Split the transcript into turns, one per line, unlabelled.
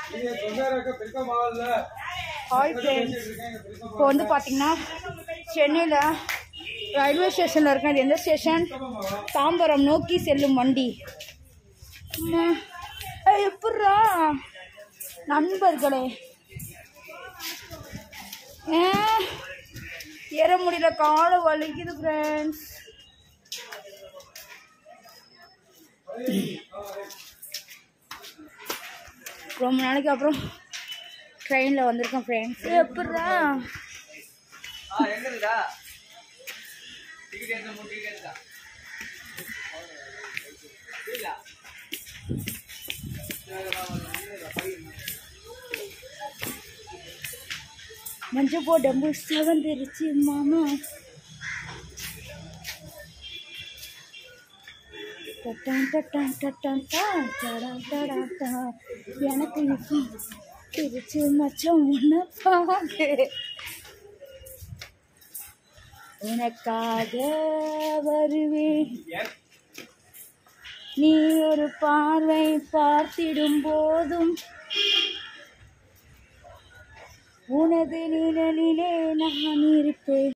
Hi friends இப்போ வந்து பார்த்தீங்கன்னா சென்னையில் ரயில்வே ஸ்டேஷனில் இருக்கேன் இது எந்த ஸ்டேஷன் தாம்பரம் நோக்கி செல்லும் வண்டி அம்மா, ஏய், எப்புட்றா நண்பர்களே ஏ, ஏற முடியல காலை வலிக்குது ஃப்ரெண்ட்ஸ் ரொம்ப நாளைக்கு அப்புறம் ட்ரெயினில் வந்திருக்கேன் ஃப்ரெண்ட்ஸ் எப்படிடா
ஆ எங்க இருக்கா டிக்கெட் எந்த மூணு டிக்கெட் இருக்கா இல்ல
மஞ்சள் போட்டு செவந்துருச்சு மாமா டட்டான் டட்டான் டட்டான் டா, டடா டடா டா. எனக்கு இப்போ திருச்சி மச்சம் உன்னை பாக்கு உனக்காக வருவேன் நீ ஒரு பார்வை பார்த்திடும் போதும் உனது நிழலிலே நான் இருப்பேன்